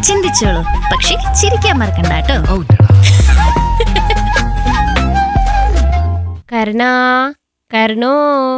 ചിന്തിച്ചോളൂ പക്ഷെ ചിരിക്കാൻ മറക്കണ്ട കേട്ടോ കരുണാ കരുണോ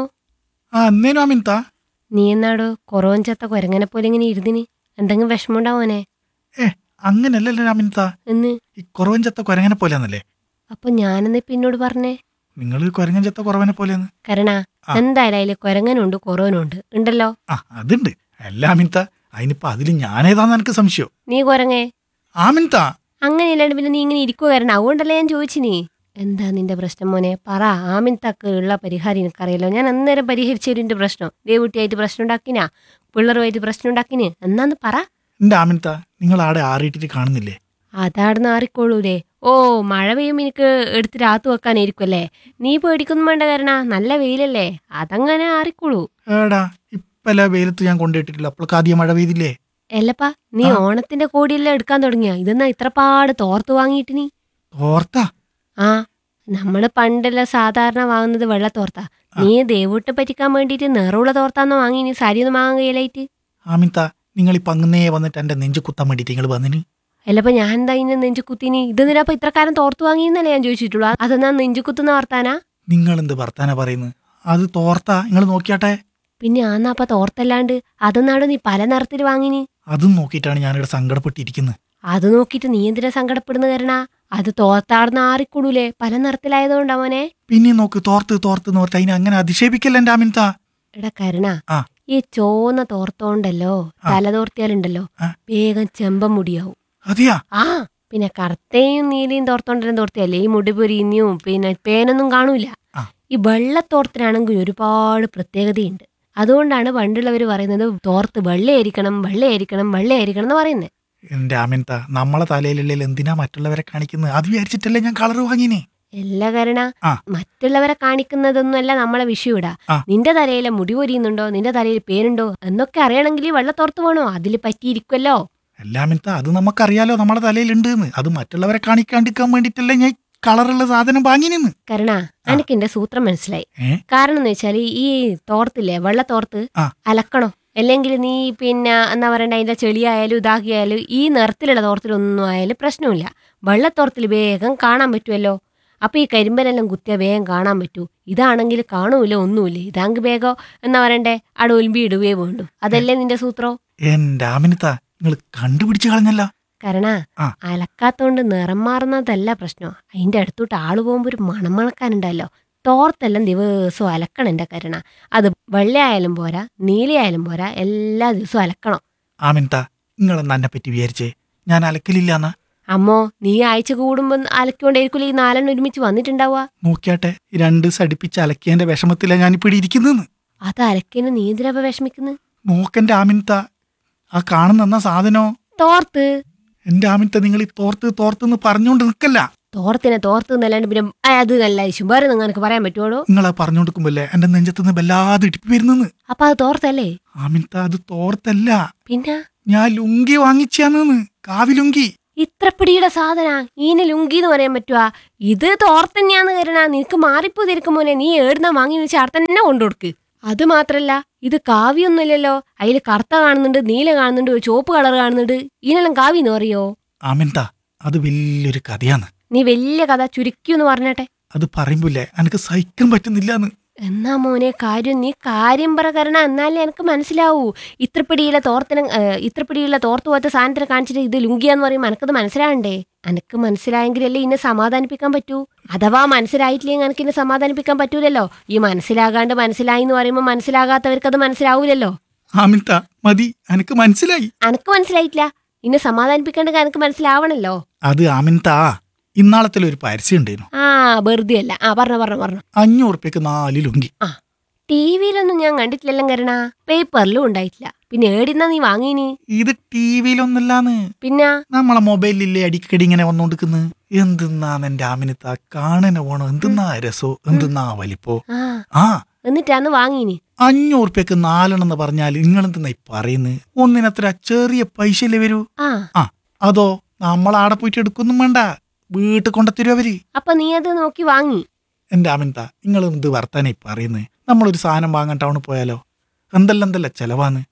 ആ എന്നേനും അമിൻത നീ എന്നാടോ കൊറോഞ്ചത്ത കൊരങ്ങനെ പോലെ ഇങ്ങനെ ഇരുന്നിന് എന്തെങ്കിലും വിഷമം ഉണ്ടാവോനെ ഏ അങ്ങനല്ലല്ലോ അമിൻത എന്ന് ഈ കുറവൻ ചത്ത കൊരങ്ങനെ പോലെയാന്നല്ലേ അപ്പൊ ഞാനെന്ന് പിന്നോട് പറഞ്ഞേ നിങ്ങൾ കൊരങ്ങൻ ചത്ത കുറവനെ പോലെയെന്ന് കരുണ ആ. എന്തായാലും അതില് കൊരങ്ങനുണ്ട് കൊറോനുണ്ട് ഉണ്ടല്ലോ ആ അതുണ്ട് അല്ല അമിൻത അതിനിപ്പോ അതിൽ ഞാനേതാന്ന് എനിക്ക് സംശയം നീ കൊരങ്ങേ ആമിൻത അങ്ങനെയല്ലാണ്ട് പിന്നെ നീ ഇങ്ങനെ ഇരിക്കുക കരണം അതുകൊണ്ടല്ലേ ഞാൻ ചോദിച്ചിനി എന്താ നിന്റെ പ്രശ്നം മോനെ പറ ആമിൻതക്ക് ഉള്ള പരിഹാരം എനിക്കറിയാലോ ഞാൻ അന്നേരം പരിഹരിച്ചു തരും പ്രശ്നം ദേവുട്ടിയായിട്ട് പ്രശ്നം ഉണ്ടാക്കിനാ പിള്ളറുമായിട്ട് പ്രശ്നം ഉണ്ടാക്കിന് എന്നാന്ന് പറ എന്റെ ആമിൻത നിങ്ങൾ ആടെ ആറിയിട്ടിട്ട് കാണുന്നില്ലേ അതാടുന്ന് ആറിക്കോളൂലേ ഓ മഴ പെയ്യുമ്പോ എനിക്ക് എടുത്ത് രാത്തു വെക്കാനായിരിക്കും അല്ലേ നീ പേടിക്കൊന്നും വേണ്ട കാരണ നല്ല വെയിലല്ലേ അതങ്ങനെ ആറിക്കോളൂ ഏടാ ഇപ്പല്ല വെയിലത്ത് ഞാൻ കൊണ്ടിട്ടിട്ടില്ല അപ്പോഴൊക്കെ ആദ്യം മഴ പെയ്തില്ലേ എല്ലപ്പാ നീ ആ. ഓണത്തിന്റെ കോടിയെല്ലാം എടുക്കാൻ തുടങ്ങിയ ഇതെന്നാ ഇത്രപാട് തോർത്ത് വാങ്ങിയിട്ട് നീ ഓർത്താ ആ നമ്മള് പണ്ടെല്ലാം സാധാരണ വാങ്ങുന്നത് വെള്ള തോർത്താ നീ ദേവൂട്ട് പറ്റിക്കാൻ വേണ്ടിയിട്ട് നിറമുള്ള തോർത്താന്നോ വാങ്ങി നീ സാരിയൊന്നും വാങ്ങാൻ കഴിയലായിട്ട് ആമിൻത നിങ്ങൾ ഇപ്പൊ അങ്ങനേ വന്നിട്ട് എന്റെ നെഞ്ചു കുത്താൻ വേണ്ടിട്ട് നിങ്ങൾ വന്നിന് അല്ലപ്പോ ഞാൻ എന്താ ഇന്ന് നെഞ്ചു കുത്തിനി ഇത് നിനപ്പോ ഇത്രക്കാലം തോർത്ത് വാങ്ങിയെന്നല്ലേ ഞാൻ ചോദിച്ചിട്ടുള്ളൂ അതെന്നാ നെഞ്ചു കുത്തുന്ന വർത്താനാ നിങ്ങൾ എന്ത് വർത്താന പറയുന്നത് അത് തോർത്താ നിങ്ങൾ നോക്കിയാട്ടെ പിന്നെ ആന്നാപ്പ തോർത്തല്ലാണ്ട് അതെന്നാടോ നീ പല നിറത്തിൽ വാങ്ങിനി അതും നോക്കിയിട്ടാണ് ഞാനിവിടെ സങ്കടപ്പെട്ടിരിക്കുന്നത് അത് നോക്കിയിട്ട് നീ എന്തിനാ സങ്കടപ്പെടുന്ന കാരണ അത് തോർത്താടുന്ന ആറിക്കൂടൂലേ പല നിറത്തിലായതുകൊണ്ടാ മോനെ പിന്നെ നോക്ക് തോർത്ത് തോർത്ത് എന്ന് പറഞ്ഞാൽ അതിനെ അങ്ങനെ അധിക്ഷേപിക്കല്ല എന്റെ ആമിൻത എടാ കരുണ ആ. ഈ ചോന്ന തോർത്തോണ്ടല്ലോ ആ. തലതോർത്തിയാലുണ്ടല്ലോ ആ. വേഗം ചെമ്പം മുടിയാവും അതെയാ ആ പിന്നെ കറുത്തയും നീലയും തോർത്തോണ്ടെല്ലാം തോർത്തിയല്ലേ ഈ മുടി പൊരിഞ്ഞും പിന്നെ പേനൊന്നും കാണൂല ആ. ഈ വെള്ളത്തോർത്തിനാണെങ്കിൽ ഒരുപാട് പ്രത്യേകതയുണ്ട് അതുകൊണ്ടാണ് പണ്ടുള്ളവർ പറയുന്നത് തോർത്ത് വെള്ളയായിരിക്കണം വെള്ളയായിരിക്കണം വെള്ളയായിരിക്കണം എന്ന് പറയുന്നത് എന്റെ ആമിൻത നമ്മളെ തലയിലുള്ള എന്തിനാ മറ്റുള്ളവരെ കാണിക്കുന്നത് അത് വിചാരിച്ചിട്ടല്ലേ ഞാൻ കളർ വാങ്ങിനേ എല്ലാ കാരണ ആ. മറ്റുള്ളവരെ കാണിക്കുന്നതൊന്നുമല്ല നമ്മളെ വിഷയം ഇടാ ആ. നിന്റെ തലയിലെ മുടി പൊരിയുന്നുണ്ടോ നിന്റെ തലയിൽ പേരുണ്ടോ എന്നൊക്കെ അറിയണമെങ്കിൽ വെള്ളത്തോർത്ത് വേണോ അതിൽ പറ്റിയിരിക്കുമല്ലോ അല്ല ആമിൻത അത് നമുക്കറിയാലോ നമ്മളെ തലയിലുണ്ട് എന്ന് അത് മറ്റുള്ളവരെ കാണിക്കാണ്ടിരിക്കാൻ വേണ്ടിട്ടല്ലേ ഞാൻ കളറുള്ള സാധനം വാങ്ങിനെന്ന് കരുണ എനിക്ക് എന്റെ സൂത്രം മനസ്സിലായി ഏ കാരണം എന്ന് വെച്ചാൽ ഈ തോർത്തില്ലേ വെള്ളത്തോർത്ത് ആ. അലക്കണോ അല്ലെങ്കിൽ നീ പിന്നെ എന്താ പറയണ്ട അതിന്റെ ചെളിയായാലും ഇതാക്കിയാലും ഈ നിറത്തിലുള്ള തോർത്തിലൊന്നും ആയാലും പ്രശ്നമില്ല വെള്ളത്തോർത്തിൽ വേഗം കാണാൻ പറ്റുമല്ലോ അപ്പൊ ഈ കരിമ്പനെല്ലാം കുത്തിയാൽ വേഗം കാണാൻ പറ്റൂ ഇതാണെങ്കിൽ കാണൂല ഒന്നുമില്ല ഇതാങ്കിൽ വേഗം എന്താ പറയണ്ടേ അവിടെ ഒലിമ്പി ഇടുകയേ വേണ്ടു അതല്ലേ നിന്റെ സൂത്രം എന്റെ ആമിനത്ത നിങ്ങൾ കണ്ടുപിടിച്ച് കളഞ്ഞല്ല കരണ ആ. അലക്കാത്തോണ്ട് നിറം മാറുന്നതല്ല പ്രശ്നം അതിന്റെ അടുത്തോട്ട് ആള് പോകുമ്പോ ഒരു മണം മണക്കാനുണ്ടല്ലോ തോർത്തെല്ലാം ദിവസവും അലക്കണം എന്റെ കരുണ അത് വെള്ളയായാലും പോരാ നീലയായാലും പോരാ എല്ലാ ദിവസവും അലക്കണം ആമിനത്ത നിങ്ങളെന്ന് എന്നെ പറ്റി വിചാരിച്ചേ ഞാൻ അലക്കലില്ലാന്നാ അമ്മോ നീ ആഴ്ച കൂടുമ്പോ അലക്കൊണ്ടേയിരിക്കില്ല ഈ നാലെണ്ണം ഒരുമിച്ച് വന്നിട്ടുണ്ടാവുക നോക്കിയാട്ടെ ഈ രണ്ട് സടിപ്പിച്ച് അലക്കിയതിന്റെ വിഷമത്തിലാ ഞാനിപ്പോ ഇവിടെ ഇരിക്കുന്നെന്ന് അത് അലക്കിന് നീ എന്തിനാ വിഷമിക്കുന്നത് നോക്കെന്റെ ആമിനത്ത ആ കാണുന്ന എന്നാ സാധനോ തോർത്ത് എന്റെ ആമിനത്ത നിങ്ങൾ ഈ തോർത്ത് തോർത്തെന്ന് പറഞ്ഞുകൊണ്ട് നിൽക്കല്ല തോർത്തിനെ തോർത്ത് എന്നല്ലാണ്ട് പിന്നെ ആ, അത് നല്ല ഇഷ്യൂ വേറെ നിങ്ങൾക്ക് പറയാൻ പറ്റുമോ നിങ്ങളെ പറഞ്ഞുകൊടുക്കുമ്പല്ലേ എന്റെ നെഞ്ചത്തുനിന്ന് വല്ലാതെ ഇടിപ്പി വരുന്നെന്ന് അപ്പൊ അത് തോർത്തല്ലേ ആമിനത്ത അത് തോർത്തല്ല പിന്നെ ഞാൻ ലുങ്കി വാങ്ങിച്ചാന്ന് കാവിലുങ്കി ഇത്രപ്പിടിയുടെ സാധന ഈനെ ലുങ്കി എന്ന് പറയാൻ പറ്റുവാ ഇത് തോർത്തന്നെയാന്ന് കരുണ നിനക്ക് മാറിപ്പോ തിരക്കും മോനെ നീ ഏടുന്ന വാങ്ങി വെച്ച് അവിടെ തന്നെ കൊണ്ടുകൊടുക്ക് അത് മാത്രല്ല ഇത് കാവ്യൊന്നുമില്ലല്ലോ അതിൽ കറുത്ത കാണുന്നുണ്ട് നീല കാണുന്നുണ്ട് ഒരു ചുവപ്പ് കളർ കാണുന്നുണ്ട് ഈനെല്ലാം കാവ്യം എന്ന് പറയോ ആമിനത്ത അത് വലിയൊരു കഥയാണ് നീ വലിയ കഥ ചുരുക്കിയെന്ന് പറഞ്ഞട്ടെ അത് പറയുമ്പോലെ എനിക്ക് സഹിക്കാൻ പറ്റുന്നില്ലാന്ന് എന്നാ മോനെ കാര്യം നീ കാര്യം പറ കരണ എന്നാലേ എനിക്ക് മനസ്സിലാവൂ ഇത്രപ്പിടിയിലെ തോർത്തിനെ ഏഹ്, ഇത്രപ്പിടിയുള്ള തോർത്ത് പോലത്തെ സാധനത്തിനെ കാണിച്ചിട്ട് ഇത് ലുങ്കിയാന്ന് പറയുമ്പോൾ എനിക്കത് മനസ്സിലാവണ്ടേ എനിക്ക് മനസ്സിലായെങ്കിലല്ലേ ഇന്നെ സമാധാനിപ്പിക്കാൻ പറ്റൂ അഥവാ മനസ്സിലായിട്ടില്ലെങ്കിൽ എനിക്ക് ഇന്നെ സമാധാനിപ്പിക്കാൻ പറ്റൂലല്ലോ ഈ മനസ്സിലാകാണ്ട് മനസ്സിലായി എന്ന് പറയുമ്പോൾ മനസ്സിലാകാത്തവർക്ക് അത് മനസ്സിലാവൂലല്ലോ ആമിനത്ത മതി എനിക്ക് മനസ്സിലായി എനിക്ക് മനസ്സിലായിട്ടില്ല ഇന്നെ സമാധാനിപ്പിക്കേണ്ട എനിക്ക് മനസ്സിലാവണല്ലോ അത് ആമിനത്ത ഇന്നാളത്തിൽ ഒരു പരസ്യം ഉണ്ടായിരുന്നു ആ വെറുതെ അല്ല ആ പറഞ്ഞോ പറഞ്ഞോ പറഞ്ഞോ അഞ്ഞൂറ് ഉറുപ്പ്യക്ക് നാല് ലുങ്കി ആ ടി വിയിലൊന്നും ഞാൻ കണ്ടിട്ടില്ലല്ലോ കരണ പേപ്പറിലും ഉണ്ടായിട്ടില്ല പിന്നെ ഏടിന്നാ നീ വാങ്ങീനി ഇത് ടി വിയിലൊന്നല്ലാന്ന് പിന്നെ നമ്മളെ മൊബൈലില്ലേ അടിക്കടി ഇങ്ങനെ വന്നോണ്ടിരിക്കുന്നത് എന്തിന്നാന്ന് എന്റെ ആമിനത്ത കാണന പോണോ എന്തിന്നാ രസോ എന്തിന്നാ വലിപ്പോ ആ ആ എന്നിട്ടാന്ന് വാങ്ങീനി അഞ്ഞൂറ് ഉറുപ്പ്യക്ക് നാലെണ്ണം എന്ന് പറഞ്ഞാൽ നിങ്ങൾ എന്തിനാ ഈ പറയുന്നത് ഒന്നിനത്ര ചെറിയ പൈസയല്ലേ വരൂ ആ ആ അതോ നമ്മളാടെ പോയിട്ട് എടുക്കൊന്നും വേണ്ട വീട്ടിൽ കൊണ്ടെത്തരും അവര് അപ്പൊ നീ അത് നോക്കി വാങ്ങി എന്റെ ആമിൻത നിങ്ങൾ എന്ത് വർത്താനായി പറയുന്നത് നമ്മളൊരു സാധനം വാങ്ങാൻ ടൗണിൽ പോയാലോ എന്തെല്ലാം എന്തെല്ലാം ചെലവാന്ന്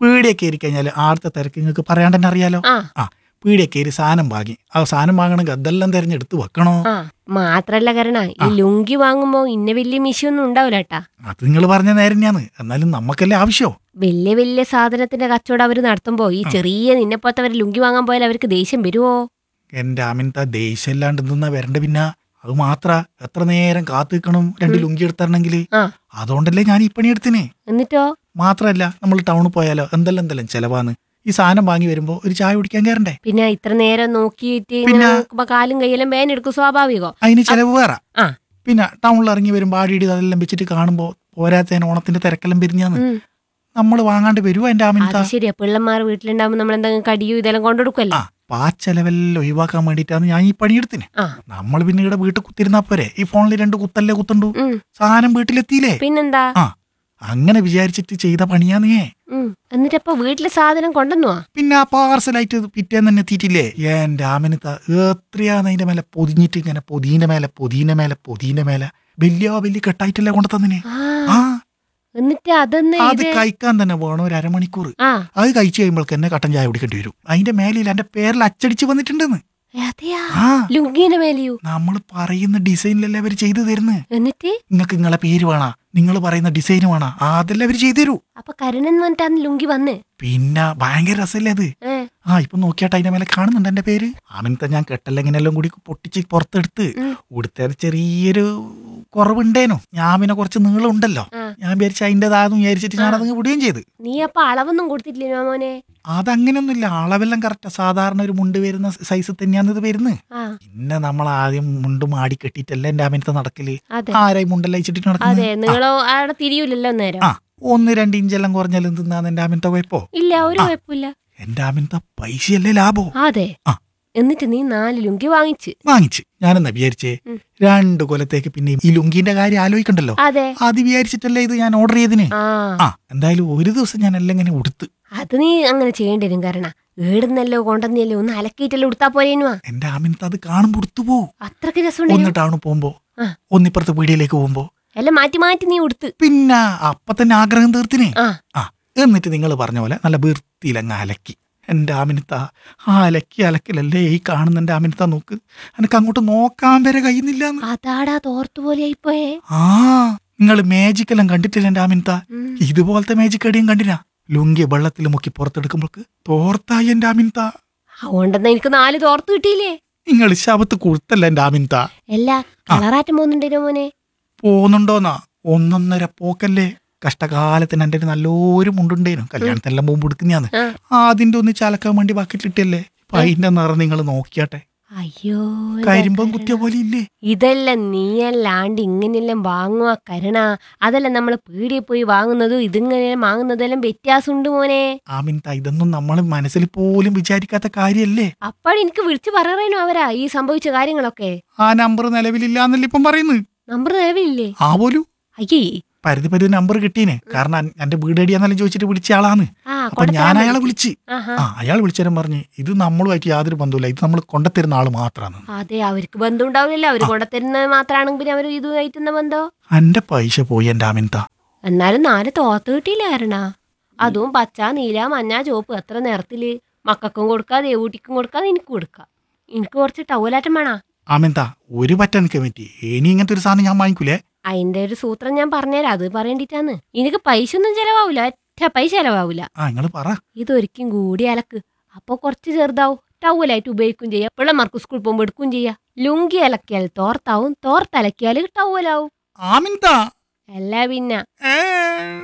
പീടിയെ കയറി കഴിഞ്ഞാൽ ആടത്തെ തിരക്ക് നിങ്ങൾക്ക് പറയാണ്ട് തന്നെ അറിയാലോ ആ ആ പീടിയെ കയറി സാധനം വാങ്ങി ആ സാധനം വാങ്ങണമെങ്കിൽ അതെല്ലാം തിരഞ്ഞെടുത്ത് വെക്കണോ ആ മാത്രല്ല കരണ ഈ ലുങ്കി വാങ്ങുമ്പോ ഇന്ന വലിയ മിശയൊന്നും ഉണ്ടാവില്ല കേട്ടാ അത് നിങ്ങൾ പറഞ്ഞ നേരം തന്നെയാണ് എന്നാലും നമുക്കല്ലേ ആവശ്യമോ വലിയ വലിയ സാധനത്തിന്റെ കച്ചവടം അവര് നടത്തുമ്പോ ഈ ചെറിയ നിന്നെപ്പോത്തവര് ലുങ്കി വാങ്ങാൻ പോയാൽ അവർക്ക് ദേഷ്യം വരുവോ എന്റെ അമിനത്ത ദേഷ്യം ഇല്ലാണ്ട് എന്തെന്നാ വരണ്ട പിന്നെ അത് മാത്ര എത്ര നേരം കാത്തു നിൽക്കണം രണ്ട് ലുങ്കി എടുത്തരണമെങ്കിൽ ആ അതുകൊണ്ടല്ലേ ഞാൻ ഈ പണി എടുത്തിനെ എന്നിട്ടോ മാത്രല്ല നമ്മൾ ടൗണിൽ പോയാലോ എന്തെല്ലാം എന്തെല്ലാം ചെലവാന്ന് ഈ സാധനം വാങ്ങി വരുമ്പോ ഒരു ചായ കുടിക്കാൻ കയറണ്ടേ പിന്നെ ഇത്ര നേരം നോക്കിയിട്ട് ഇങ്ങനെ പിന്നെ? നോക്കുമ്പോ കാലും കൈയെല്ലാം വേനെടുക്കും സ്വാഭാവികോ അതിന് ചെലവ് വേറെ ആ പിന്നെ ടൗണിൽ ഇറങ്ങി വരുമ്പോൾ ആടിയിടി അതെല്ലാം വെച്ചിട്ട് കാണുമ്പോ പോരാത്തതിന് ഓണത്തിന്റെ തിരക്കെല്ലാം പിരിഞ്ഞാന്ന് ഉം. നമ്മൾ വാങ്ങാണ്ട് വരുവോ എന്റെ അമിനത്ത അത് ശരിയാ പിള്ളമാർ വീട്ടിലുണ്ടാവുമ്പോ നമ്മൾ എന്തെങ്കിലും കടിയോ ഇതെല്ലാം കൊണ്ടുകൊടുക്കല്ലോ ആ അപ്പൊ ആ ചെലവെല്ലാം ഒഴിവാക്കാൻ വേണ്ടിയിട്ടാണ് ഞാൻ ഈ പണിയെടുത്തിന് ആ നമ്മൾ പിന്നെ ഇവിടെ വീട്ടിൽ കുത്തിരുന്നാ പോരെ ഈ ഫോണിൽ രണ്ട് കുത്തല്ലേ കുത്തണ്ടു ഉം. സാധനം വീട്ടിലെത്തിയില്ലേ പിന്നെന്താ ആ അങ്ങനെ വിചാരിച്ചിട്ട് ചെയ്ത പണിയാന്നേ ഉം. എന്നിട്ടപ്പൊ വീട്ടിലെ സാധനം കൊണ്ടുവന്നുവാ പിന്നെ ആ പാർസലായിട്ട് പിറ്റേന്ന് തന്നെ എത്തിയിട്ടില്ലേ എന്റെ ആമിനത്ത എത്രയാന്ന് അതിന്റെ മേലെ പൊതിഞ്ഞിട്ട് ഇങ്ങനെ പൊതീന്റെ മേലെ പൊതീന്റെ മേലെ പൊതീന്റെ മേലെ വലിയ വലിയ കെട്ടായിട്ടല്ലേ കൊണ്ടു തന്നിനെ ആ ആ എന്നിട്ട് അതെന്ന് അത് ഇത് കഴിക്കാൻ തന്നെ വേണം ഒരു അരമണിക്കൂർ ആ അത് കഴിച്ചു കഴിയുമ്പോൾക്ക് എന്നെ കട്ടൻ ചായ കുടിക്കേണ്ടി വരും അതിന്റെ മേലിൽ എന്റെ പേരിൽ അച്ചടിച്ച് വന്നിട്ടുണ്ടെന്ന് അതെയാ ആ ലുങ്കിന്റെ മേലെയോ നമ്മൾ പറയുന്ന ഡിസൈനിലല്ലേ അവർ ചെയ്തു തരുന്നത് എന്നിട്ട് നിങ്ങൾക്ക് നിങ്ങളെ പേര് വേണ നിങ്ങൾ പറയുന്ന ഡിസൈൻ വേണ അതെല്ലാം അവർ ചെയ്തു തരൂ അപ്പൊ കരുണൻ വന്നിട്ടാണ് ലുങ്കി വന്ന് പിന്നെ ഭയങ്കര രസമല്ലേ അത് ഏ ആ ഇപ്പൊ നോക്കിയാട്ട് അതിന്റെ മേലെ കാണുന്നുണ്ട് എന്റെ പേര് ആമിനത്തെ ഞാൻ കെട്ടെല്ലാം ഇങ്ങനെല്ലാം കൂടി പൊട്ടിച്ച് പുറത്തെടുത്ത് ഉം. ഉടുത്തത് ചെറിയൊരു കുറവുണ്ടേനു ഞാൻ പിന്നെ കുറച്ച് നീളം ഉണ്ടല്ലോ ആ. ഞാൻ വിചാരിച്ച അതിൻ്റെതാന്ന് വിചാരിച്ചിട്ട് ഞാൻ അതങ്ങ് വിടുകയും ചെയ്ത് നീ അപ്പൊ അളവൊന്നും കൊടുത്തിട്ടില്ലേ മോനെ അതങ്ങനെയൊന്നുമില്ല അളവെല്ലാം കറക്റ്റാ സാധാരണ ഒരു മുണ്ട് വരുന്ന സൈസ് തന്നെയാണ് ഇത് വരുന്നത് ആ പിന്നെ നമ്മൾ ആദ്യം മുണ്ട് മാടി കെട്ടിയിട്ടല്ല എന്റെ അമിനത്തെ നടക്കല് അതെ ആരായി മുണ്ടെല്ലാം അയച്ചിട്ട് അതെ നടക്കുന്നത് നിങ്ങളോ അവിടെ തിരിയൂലല്ലോ നേരം ആ ഒന്ന് രണ്ട് ഇഞ്ചെല്ലാം കുറഞ്ഞാലും തിന്നാന്ന് എന്റെ അമിനത്തെ കുഴപ്പോ ഇല്ല ഒരു കുഴപ്പമില്ല എന്റെ അമിനത്തെ പൈസയല്ലേ ലാഭോ അതെ ആ. എന്നിട്ട് നീ നാല് ലുങ്കി വാങ്ങിച്ച് വാങ്ങിച്ച് ഞാനെന്നാ വിചാരിച്ചേ ഉം. രണ്ട് കൊല്ലത്തേക്ക് പിന്നെ ഈ ലുങ്കിന്റെ കാര്യം ആലോചിക്കണ്ടല്ലോ അതെ അത് വിചാരിച്ചിട്ടല്ലേ ഇത് ഞാൻ ഓർഡർ ചെയ്തിന് ആ ആ എന്തായാലും ഒരു ദിവസം ഞാൻ എല്ലാം ഇങ്ങനെ ഉടുത്ത് അത് നീ അങ്ങനെ ചെയ്യേണ്ടി വരും കാരണം ഏടുന്നല്ലോ കൊണ്ടുവന്നല്ലോ ഒന്ന് അലക്കിയിട്ടല്ലോ ഉടുത്താ പോരേനുവാ എന്റെ അമിനത്ത് അത് കാണുമ്പോ ഉടുത്തു പോവും അത്രക്ക് ഒന്ന് രസമുണ്ടായിരുന്നു ടൗണിൽ പോകുമ്പോ ആ. ഒന്നിപ്പുറത്ത് പീടിയിലേക്ക് പോകുമ്പോ എല്ലാം മാറ്റി മാറ്റി നീ ഉടുത്ത് പിന്നെ അപ്പൊ തന്നെ ആഗ്രഹം തീർത്തിനെ ആ ആ എന്നിട്ട് നിങ്ങൾ പറഞ്ഞ പോലെ നല്ല വൃത്തിയിലങ്ങ് അലക്കി എന്റെ ആമിനത്ത ആ അലക്കി അലക്കലല്ലേ ഈ കാണുന്ന എന്റെ ആമിനത്ത നോക്ക് എനിക്ക് അങ്ങോട്ട് നോക്കാൻ വരെ കഴിയുന്നില്ല അതാടാ തോർത്തു പോലെ ആയിപ്പോയേ ആ നിങ്ങൾ മാജിക് എല്ലാം കണ്ടിട്ടില്ല എന്റെ ആമിനത്ത ഉം. ഇതുപോലത്തെ മാജിക് അടിയും കണ്ടിനാ ലുങ്കി വെള്ളത്തിൽ മുക്കി പുറത്തെടുക്കുമ്പോൾക്ക് തോർത്തായി എന്റെ ആമിനത്ത അതുകൊണ്ടെന്നാ എനിക്ക് നാല് തോർത്ത് കിട്ടിയില്ലേ നിങ്ങൾ ശബത്ത് കൊടുത്തല്ല എന്റെ ആമിനത്ത എല്ലാ കളറാറ്റം പോകുന്നുണ്ടോ മോനെ പോകുന്നുണ്ടോന്നാ ഒന്നൊന്നര പോക്കല്ലേ കഷ്ടകാലത്തിന് എൻ്റെ ഒരു നല്ലൊരു മുണ്ടുണ്ടേനു കല്യാണത്തിനെല്ലാം മുമ്പ് എടുക്കുന്നയാന്ന് ആ അതിന്റെ ഒന്ന് ചലക്കാൻ വേണ്ടി ബക്കറ്റിലിട്ടല്ലേ അപ്പൊ അതിന്റെ നിറം നിങ്ങൾ നോക്കിയാട്ടെ അയ്യോ എന്റെ കരിമ്പം കരുണ. കുത്തിയ പോലെ ഇല്ലേ ഇതെല്ലാം നീയല്ലാണ്ട് ഇങ്ങനെയെല്ലാം വാങ്ങുക കരുണ അതെല്ലാം നമ്മൾ പീടിയെ പോയി വാങ്ങുന്നതും ഇതിങ്ങനെ വാങ്ങുന്നതെല്ലാം വ്യത്യാസമുണ്ട് മോനെ ആമിൻത ഇതൊന്നും നമ്മൾ മനസ്സിൽ പോലും വിചാരിക്കാത്ത കാര്യല്ലേ അപ്പോൾ എനിക്ക് വിളിച്ചു പറയണോ അവരാ ഈ സംഭവിച്ച കാര്യങ്ങളൊക്കെ ആ നമ്പർ നിലവിലില്ലാന്നല്ലേ ഇപ്പം പറയുന്നത് നമ്പർ നിലവിലില്ലേ ആ പോലും അയ്യേ പരിധി പരിധി നമ്പർ കിട്ടീനെ കാരണം എന്റെ വീട് എടിയാന്നെല്ലാം ചോദിച്ചിട്ട് വിളിച്ച ആളാണ് ആ അപ്പൊ കൊണ്ടുത്തരാൻ ഞാൻ അയാളെ വേണ്ടി. വിളിച്ച് ആഹാ. ആ അയാൾ വിളിച്ചേരം പറഞ്ഞ് ഇത് നമ്മളുമായിട്ട് യാതൊരു ബന്ധമില്ല ഇത് നമ്മൾ കൊണ്ടുത്തരുന്ന ആള് മാത്രമാണ് അതെ അവർക്ക് ബന്ധം ഉണ്ടാവില്ലല്ലോ അവര് കൊണ്ടുത്തരുന്നത് മാത്രമാണെങ്കിൽ അവർ ഇത് കഴിക്കുന്ന ബന്ധോ എന്റെ പൈസ പോയി എന്റെ ആമിൻത എന്നാലും നാല് തോർത്ത് കിട്ടിയില്ല കരണ അതും പച്ച നീല മഞ്ഞ ചുവപ്പ് എത്ര നിറത്തില് മക്കൾക്കും കൊടുക്കാം ദേവൂട്ടിക്കും കൊടുക്കാം എനിക്ക് കൊടുക്കാം എനിക്ക് കുറച്ച് ടവലാറ്റം വേണ ആമിൻത ഒരു പറ്റ എനിക്ക് പറ്റി ഇനി ഇങ്ങനത്തെ ഒരു സാധനം ഞാൻ വാങ്ങിക്കൂലേ അതിന്റെ ഒരു സൂത്രം ഞാൻ പറഞ്ഞുതരാം അത് പറയേണ്ടിട്ടാന്ന് എനിക്ക് പൈസ ഒന്നും ചെലവാവൂല ഒറ്റ പൈസ ചെലവാവൂല ആ നിങ്ങൾ പറ ഇതൊരിക്കും കൂടി അലക്ക് അപ്പൊ കുറച്ച് ചെറുതാവും ടവലായിട്ട് ഉപയോഗിക്കും ചെയ്യാം പിള്ളമാർക്ക് സ്കൂളിൽ പോകുമ്പോൾ എടുക്കും ചെയ്യാം ലുങ്കി അലക്കിയാൽ തോർത്താവും തോർത്തലക്കിയാൽ ടവലാവും ആമിൻത അല്ല പിന്നെ ഏ